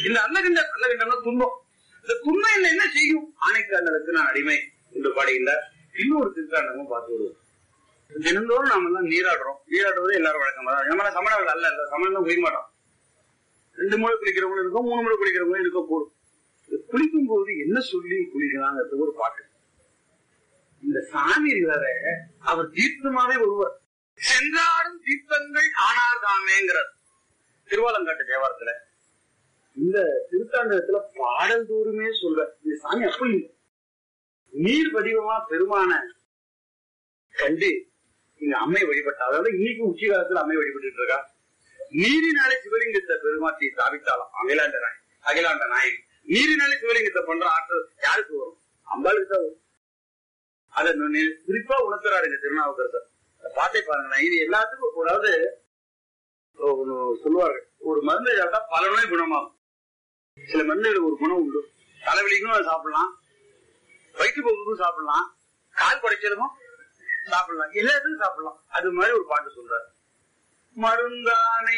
இந்த அல்லகண்ட அல்லகண்டம்னா துன்பம் இந்த துன்பம் என்ன என்ன செய்யும் ஆணைக்காண்டலுக்கு நான் அடிமை என்று பாடுகின்றார் இன்னொரு திருக்காண்டமும் பார்த்து விடுவோம் தினந்தோறும் நாம எல்லாம் நீராடுறோம் நீராடுவது எல்லாரும் வழக்கமா தான் நம்ம சமணர்கள் அல்ல இல்ல சமணம் தான் குளிக்க மாட்டோம் ரெண்டு முறை குளிக்கிறவங்களும் இருக்கும் மூணு முறை குளிக்கிறவங்களும் இருக்க கூடும் இந்த குளிக்கும் போது என்ன சொல்லி குளிக்கலாங்கிறது ஒரு பாட்டு இந்த சாமி இருக்கிறார அவர் தீர்த்தமாவே ஒருவர் சென்றாடும் தீர்த்தங்கள் ஆனார் தாமேங்கிறார் திருவாலங்காட்டு தேவாரத்துல இந்த திருத்தாண்டகத்துல பாடல் தோறுமே சொல்ற இந்த சாமி அப்படி இல்லை. நீர் வடிவமா பெருமான கண்டு இங்க அம்மை வழிபட்டா அதாவது இன்னைக்கு உச்சி காலத்துல அம்மை வழிபட்டு இருக்கா நீரினாலே சிவலிங்கத்தை பெருமாட்டி ஸ்தாபித்தாலாம் அகிலாண்ட நாய் அகிலாண்ட நாயகி நீரினாலே சிவலிங்கத்தை பண்ற ஆற்றல் யாருக்கு வரும் அம்பாளுக்கு தான் வரும் அதை நு- குறிப்பா உணர்த்துறாரு இந்த திருநாவுக்கரசர் அந்த பாட்டை பாருங்களேன் இது எல்லாத்துக்கும் அதாவது ஒண்ணு சொல்லுவார்கள் ஒரு மருந்து சாப்பிட்டா பல நோய் குணமாகும் சில மருந்துகளுக்கு ஒரு குணம் உண்டு தலைவலிக்கும் அதை சாப்பிடலாம் வயிற்றுப்போக்குக்கும் சாப்பிடலாம் கால் குடைச்சலுக்கும் சாப்பிடலாம் எல்லாத்துக்கும் சாப்பிடலாம் அது மாதிரி ஒரு பாட்டு சொல்றாரு மருந்தானை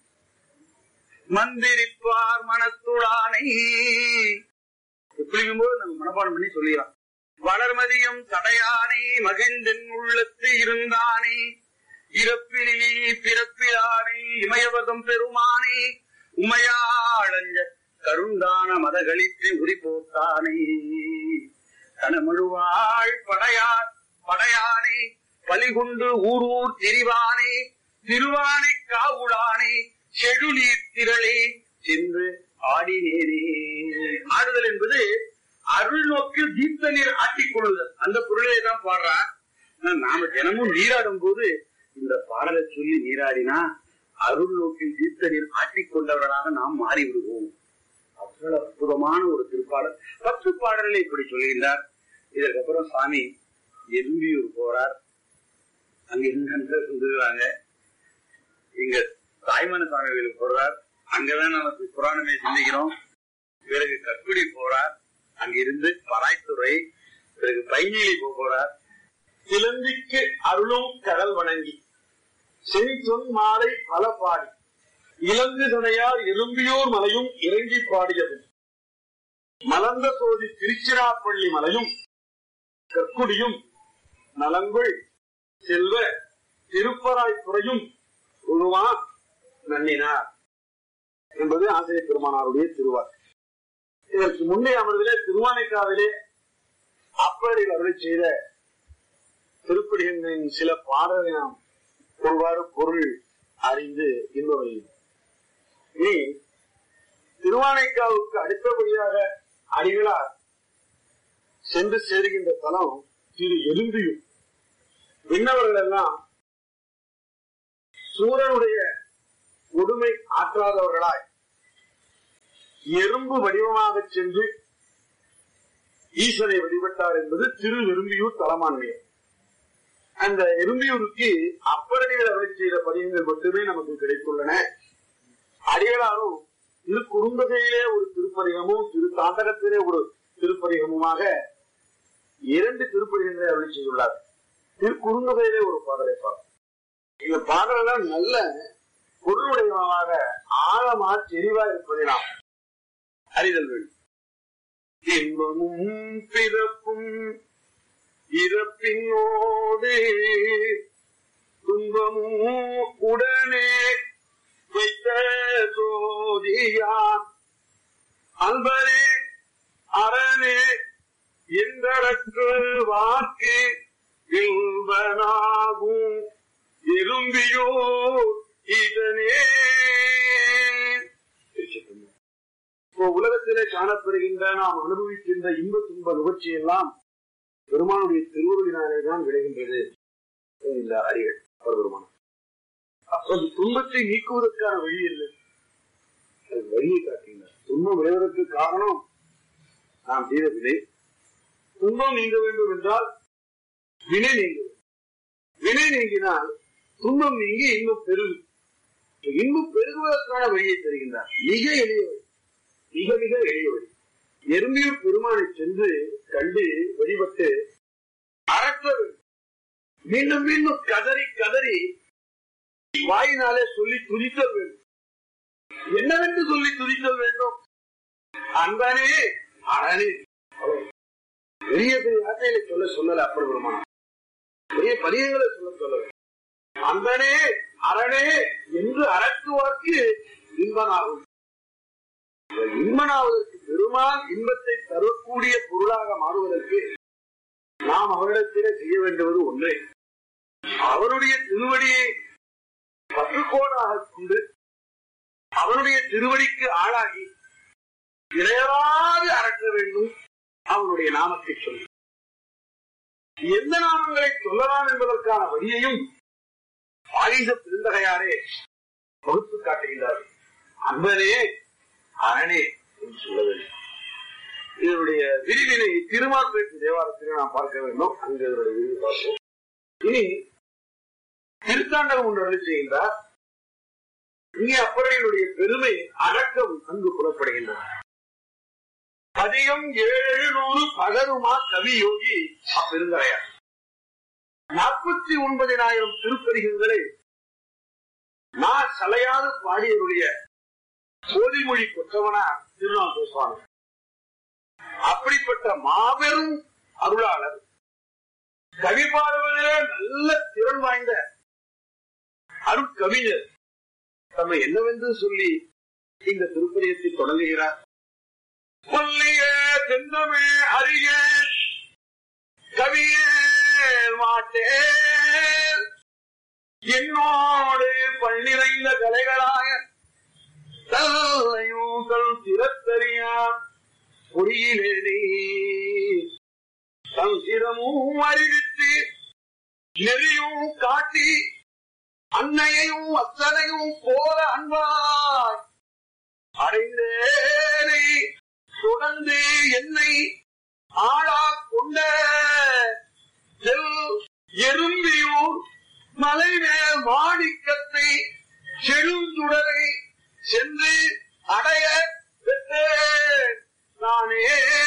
மந்திரிப்பார் மனத்துடானை இப்படிங்கும்போது நம்ம மனப்பாடம் பண்ணி சொல்லிடலாம் வளர்மதியம் தடையானை மகிழ்ந்தன் உள்ளத்து இருந்தானே இறப்பிலே பிறப்பிலானை இமயவதம் பெருமானே உமையாளஞ்ச கருந்தான மதகளித்து உரிப்போத்தானே கனமழுவாள் படையார் படையானே பலிகுண்டு ஊரூர் திரிவானே திருவானை காவுளானே செடுநீர் திரளே சென்று ஆடினேனே ஆடுதல் என்பது அருள் நோக்கில் தீர்த்த நீர் ஆட்டிக் கொள்ளுதல் அந்த பொருளை தான் பாடுறார் ஆனா நாம தினமும் நீராடும் போது இந்த பாடலை சொல்லி நீராடினா அருள் நோக்கில் தீர்த்த நீர் ஆட்டிக் கொண்டவர்களாக நாம் மாறி விடுவோம் அவ்வளவு அற்புதமான ஒரு திருப்பாடல் பத்து பாடல்களை இப்படி சொல்கின்றார் இதற்கப்புறம் சாமி எறும்பியூர் போறார் அங்க என்னென்ன சொல்லுறாங்க இங்க தாய்மான சுவாமி கோயிலுக்கு போறார் அங்கதான் நமக்கு புராணமே சிந்திக்கிறோம் பிறகு கற்குடி போறார் அங்கிருந்து பராய்த்துறை பிறகு பைங்கிலி போறார் சிலந்திக்கு அருளும் கடல் வணங்கி செவிச்சொன் மாலை பல பாடி இலங்கு தனையார் எறும்பியூர் மலையும் இறங்கி பாடியது மலர்ந்த சோதி திருச்சிராப்பள்ளி மலையும் கற்குடியும் நலங்குள் செல்வ திருப்பராய்த்துறையும் உருவா நன்னினார் என்பது ஆசிரியர் பெருமானாருடைய திருவார் இதற்கு முந்தைய அமர்விலே திருவானைக்காவிலே அப்படி அருளை செய்த திருப்படிகளின் சில பாடலை நாம் ஒருவாறு பொருள் அறிந்து இன்னொரு இனி திருவானைக்காவுக்கு அடுத்தபடியாக அடிகளார் சென்று சேருகின்ற தலம் திரு எலும்பியும் விண்ணவர்கள் எல்லாம் சூரனுடைய கொடுமை ஆற்றாதவர்களாய் எறும்பு வடிவமாக சென்று ஈசனை வழிபட்டார் என்பது திரு எறும்பியூர் தலமான்மையம் அந்த எறும்பியூருக்கு அப்பரடிகள் அருளை செய்த பதியங்கள் மட்டுமே நமக்கு கிடைத்துள்ளன அடிகளாரும் திரு குறும்பகையிலே ஒரு திருப்பதிகமும் திரு தாண்டகத்திலே ஒரு திருப்பதிகமுமாக இரண்டு திருப்பதிகங்களை அருளை செய்துள்ளார் திரு குறுந்தொகையிலே ஒரு பாடலை பார்ப்போம் இந்த பாடலாம் நல்ல பொருளுடையமாக ஆழமா தெளிவா இருப்பதை நாம் அறிதல் வேண்டும் இன்பமும் பிறப்பும் இறப்பினோடு துன்பமும் உடனே வைத்த சோதியான் அன்பரே அரணே என்றற்கு வாக்கு இன்பனாகும் விரும்பியோ இதனே இப்போ உலகத்திலே காணப்படுகின்ற நாம் அனுபவிக்கின்ற இன்ப துன்ப நுகர்ச்சி எல்லாம் பெருமானுடைய திருவருளினாலே தான் விளைகின்றது இந்த அறிகள் அப்பர் பெருமானம் அப்ப அந்த துன்பத்தை நீக்குவதற்கான வழி இல்லை அது வழியை காட்டுகின்றார் துன்பம் விளைவதற்கு காரணம் நாம் செய்த வினை துன்பம் நீங்க வேண்டும் என்றால் வினை நீங்க வேண்டும். வினை நீங்கினால் துன்பம் நீங்கி இன்பம் பெருகும் இப்ப இன்பம் பெருகுவதற்கான வழியை தருகின்றார் மிக எளிய வழி மிக மிக எளிய வழி எறும்பியூர் பெருமானை சென்று கண்டு வழிபட்டு அரச வேண்டும். மீண்டும் மீண்டும் கதறி கதறி வாயினாலே சொல்லி துதித்தல் வேண்டும் என்னவென்று சொல்லி துதித்தல் வேண்டும் அன்பனே அரணே பெரிய பெரிய வார்த்தைகளை சொல்ல சொல்லல அப்படி பெருமானம் பெரிய பதியங்களை சொல்ல சொல்லல அன்பனே அரணே என்று அறக்குவார்க்கு இன்பனாகும் இன்பனாவதற்கு பெருமான் இன்பத்தை தரக்கூடிய பொருளாக மாறுவதற்கு நாம் அவரிடத்திலே செய்ய வேண்டுவது ஒன்றே அவருடைய திருவடியை பற்றுக்கோடாக கொண்டு அவனுடைய திருவடிக்கு ஆளாகி இணையராது அறக்க வேண்டும் அவனுடைய நாமத்தை சொல்லி எந்த நாமங்களை சொல்லலாம் என்பதற்கான வழியையும் ஆயுத பெருந்தகையாரே வகுத்து காட்டுகின்றார் அன்பனே அரணே என்று சொல்ல வேண்டும் இதனுடைய விரிவினை திருமார்பேட்டு தேவாரத்திலே நாம் பார்க்க வேண்டும் அங்கு இதனுடைய விரிவு பார்ப்போம் இனி திருத்தாண்டகம் ஒன்று அருள் செய்கின்றார் இங்கே அப்பறையினுடைய பெருமை அடக்கம் அங்கு புலப்படுகின்றன பதிகம் ஏழு நூறு பகருமா கவி யோகி அப்பெருந்தரையார் நாற்பத்தி ஒன்பதினாயிரம் திருப்பதிகங்களை நான் சலையாது பாடியவருடைய போதிமொழி கொற்றவனா திருநாள் சுவாமி அப்படிப்பட்ட மாபெரும் அருளாளர் கவி பாடுவதிலே நல்ல திறன் வாய்ந்த அருட்கவிஞர் தம்மை என்னவென்று சொல்லி இந்த திருப்பதியத்தை தொடங்குகிறார் சொல்லிய தென்னமே அறிய கவியே மாட்டேன் என்னோடு பள்ளிறைந்த கலைகளாக தல்லையும் தல் திறத்தறியா பொறியிலே தன் சிரமும் அறிவித்து நெறியும் காட்டி அன்னையையும் அத்தனையும் போல அன்பாய் அடைந்தேனை தொடர்ந்து என்னை ஆளா கொண்ட செல் எறும்பியூர் மலைமேல் மாணிக்கத்தை செழுந்துடரை சென்று அடைய பெற்றேன் நானே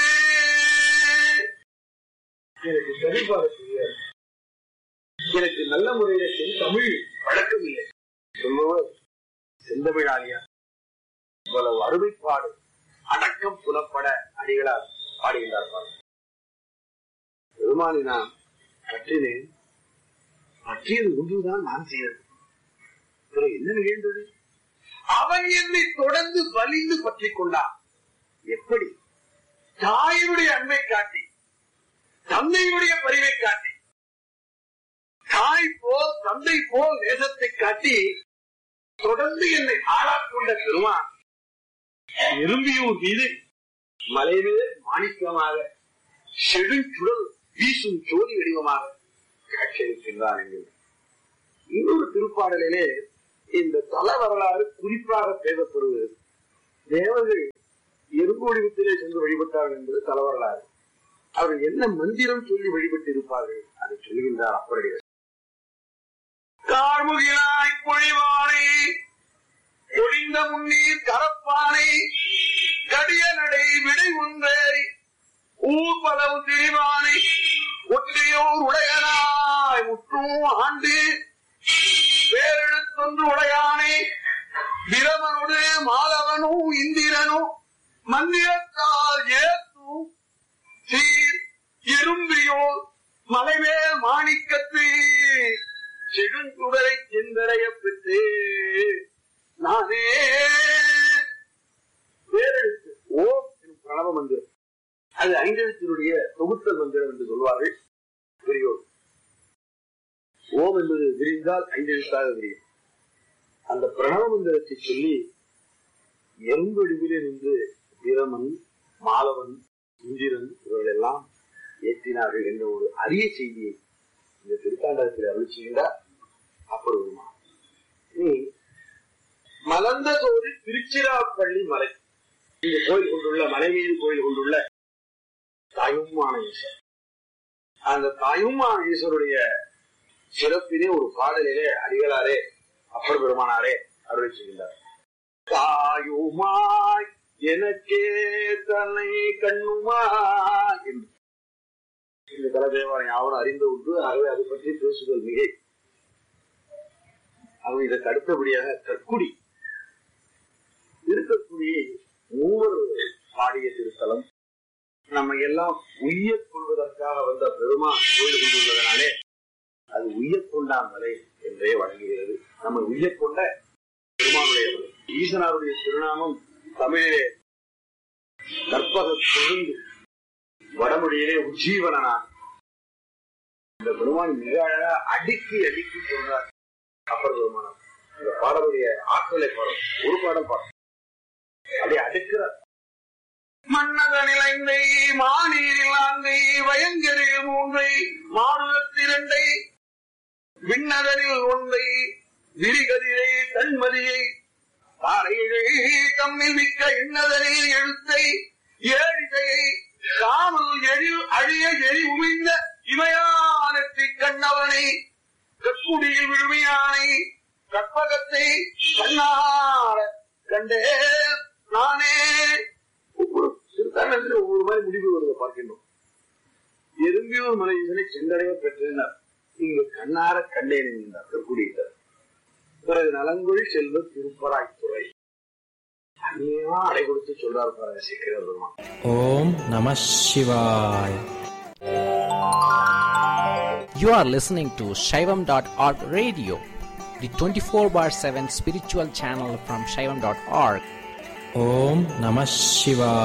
எனக்கு சரிபார தெரியாது எனக்கு நல்ல முறையில சென் தமிழ் வழக்கம் இல்லை சொல்லுவர் செந்தமிழாலியா இவ்வளவு அருமைப்பாடு அடக்கம் புலப்பட அடிகளார் பாடுகின்றார் பெருமானி நான் கற்றினேன் பற்றியது ஒன்றுதான் நான் செய்தது பிறகு என்ன நிகழ்ந்தது அவன் என்னை தொடர்ந்து வலிந்து பற்றி கொண்டான் எப்படி தாயினுடைய அன்பை காட்டி தந்தையினுடைய பரிவை காட்டி தாய் போல் தந்தை போல் நேசத்தை காட்டி தொடர்ந்து என்னை ஆளாக்கொண்ட பெருமான் எறும்பியூர் மீது மலைவே மாணிக்கமாக செழுச்சுடல் வீசும் ஜோதி வடிவமாக காட்சியளிக்கின்றான் என்கிறது இன்னொரு திருப்பாடலிலே இந்த தல வரலாறு குறிப்பாக பேசப்படுவது தேவர்கள் எறும்பு வடிவத்திலே சென்று வழிபட்டார்கள் என்பது தல வரலாறு அவர்கள் என்ன மந்திரம் சொல்லி வழிபட்டு இருப்பார்கள் அதை சொல்கின்றார் அப்படியே கார்முகிலாய் பொழிவானை ஒளிந்த முன்னீர் கரப்பானை கடிய நடை விடை ஒன்றை ஊர் பலவு திரிவானை ஒற்றையோர் உடையனாய் முற்றும் ஆண்டு பேரெழுத்தொன்று உடையானே பிரமனோடு மாலவனும் இந்திரனும் மந்திரத்தால் ஏத்தும் சீர் எறும்பியோர் மலைமேல் மாணிக்கத்து செழுந்துடரை செந்தரைய பெற்று நானே பேரெழுத்து ஓம் எனும் பிரணவ மந்திரம் அது ஐந்தெழுத்தினுடைய தொகுத்தல் மந்திரம் என்று சொல்வார்கள் பெரியோர் ஓம் என்பது விரிந்தால் ஐந்தெழுத்தாக விரியும் அந்த பிரணவ மந்திரத்தை சொல்லி எறும்படிவிலே நின்று வீரமன் மாலவன் இந்திரன் இவர்கள் எல்லாம் ஏற்றினார்கள் என்ற ஒரு அரிய செய்தியை இந்த திருத்தாண்டகத்தில் அருள் செய்கிறார் அப்பொழுதுமா இனி மலர்ந்த தோறு திருச்சிராப்பள்ளி மலை இந்த கோயில் கொண்டுள்ள மலை மீது கோயில் கொண்டுள்ள தாயுமான ஈஸ்வர் அந்த தாயுமான ஈஸ்வருடைய சிறப்பிலே ஒரு பாடலிலே அடிகளாரே அப்பர் பெருமானாரே அருள் செய்கின்றார் தாயுமாய் எனக்கே தன்னை கண்ணுமாய் என்று இந்த கலதேவானை யாவரும் அறிந்த ஒன்று ஆகவே அதை பற்றி பேசுதல் மிகை அவன் இதற்கு அடுத்தபடியாக கற்குடி இருக்கக்கூடிய மூவர் எல்லாம் உய்யக் கொள்வதற்காக வந்த பெருமான் கோயில் கொண்டுள்ளதனாலே அது உய்யக் கொண்டான் மலை என்றே வழங்குகிறது நம்ம உய்யக் கொண்ட பெருமானுடைய மலை ஈசனாருடைய திருநாமம் தமிழிலே கற்பக கொழுந்து வடமொழியிலே உஜ்ஜீவனான் இந்த பெருமான் மிக அழகா அடுக்கி அடுக்கி சொல்றார் அப்பர் பெருமானம் இந்த பாடலுடைய ஆற்றலை பாடம் ஒரு பாடல் பாடம் அப்படியே அடுக்கிறார் மன்னத நிலைந்தை மாநீரில் ஆந்தை வயங்கரில் மூன்றை மாறுதத்திரண்டை விண்ணதனில் ஒன்றை விரிகதிரை தன்மதியை தாரையிழை தம்மில் மிக்க எண்ணதனில் எழுத்தை ஏழிசையை காமல் எழில் அழிய எரி உமிழ்ந்த இமயானத்தை கண்ணவனை கற்குடியில் விழுமையானை கற்பகத்தை கண்ணார கண்டே நானே ஒவ்வொரு சிறுத்தாண்டத்தில் ஒவ்வொரு மாதிரி முடிவு வருவதை பார்க்கின்றோம் எறும்பியூர் மலை இதனை சென்றடைய பெற்றனர் இங்கு கண்ணார கண்டேன் என்கின்றார் கற்குடியிட்டார் பிறகு நலங்குழி செல்வ திருப்பராய்த்துறை அந்நியமா அடை கொடுத்து சொல்றார் பாருங்க சீக்கிரம் பெருமான் Om Namah Shivaya. You are listening to Shaivam.org radio, the 24 bar 7 spiritual channel from Shaivam.org. Om Namah Shivaya.